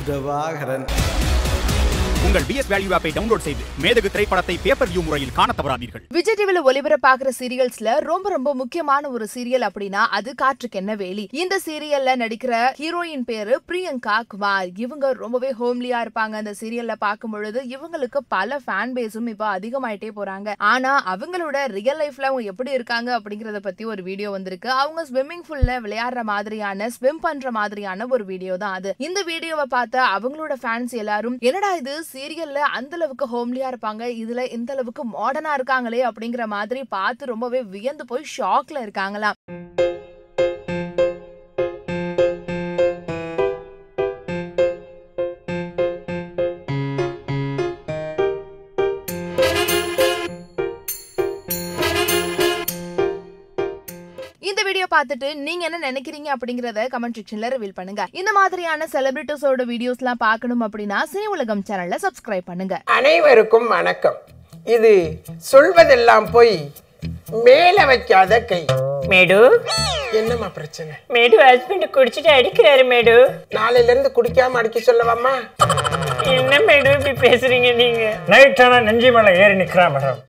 பிரபாகரன் உங்கள் PS value ஆப்பை download செய்து மேதகு திரைப்படத்தை பேப்பர் வியூ முறையில் காண தவறாதீர்கள் விஜய் டிவில ஒளிபரப்பாகிற சீரியல்ஸ்ல ரொம்ப ரொம்ப முக்கியமான ஒரு சீரியல் அப்படின்னா அது காற்றுக்கு என்ன வேலி இந்த சீரியல்ல நடிக்கிற ஹீரோயின் பேரு பிரியங்கா குமார் இவங்க ரொம்பவே ஹோம்லியா இருப்பாங்க அந்த சீரியல்ல பார்க்கும் பொழுது இவங்களுக்கு பல ஃபேன் பேஸும் இப்போ அதிகமாயிட்டே போறாங்க ஆனா அவங்களோட ரியல் லைஃப்ல அவங்க எப்படி இருக்காங்க அப்படிங்கறத பத்தி ஒரு வீடியோ வந்திருக்கு அவங்க ஸ்விம்மிங் பூல்ல விளையாடுற மாதிரியான ஸ்விம் பண்ற மாதிரியான ஒரு வீடியோ தான் அது இந்த வீடியோவை பார்த்த அவங்களோட ஃபேன்ஸ் எல்லாரும் என்னடா இது சீரியல்ல அந்த அளவுக்கு ஹோம்லியா இருப்பாங்க இதுல இந்த அளவுக்கு மாடர்னா இருக்காங்களே அப்படிங்கிற மாதிரி பார்த்து ரொம்பவே வியந்து போய் ஷாக்ல இருக்காங்களாம் இந்த வீடியோ பார்த்துட்டு நீங்க என்ன நினைக்கிறீங்க அப்படிங்கறத கமெண்ட் செக்ஷன்ல ரிவீல் பண்ணுங்க இந்த மாதிரியான செலிபிரிட்டிஸோட வீடியோஸ்லாம் பார்க்கணும் அப்படின்னா சினி உலகம் சேனல்ல சப்ஸ்கிரைப் பண்ணுங்க அனைவருக்கும் வணக்கம் இது சொல்வதெல்லாம் போய் மேல வைக்காத கை மேடு என்னம்மா பிரச்சனை மேடு ஹஸ்பண்ட் குடிச்சிட்டு அடிக்கிறாரு மேடு நாளையில இருந்து குடிக்காம அடிக்க சொல்லவாமா என்ன மேடு இப்படி பேசுறீங்க நீங்க நைட் ஆனா நெஞ்சி மேல ஏறி நிக்கிறான் மேடம்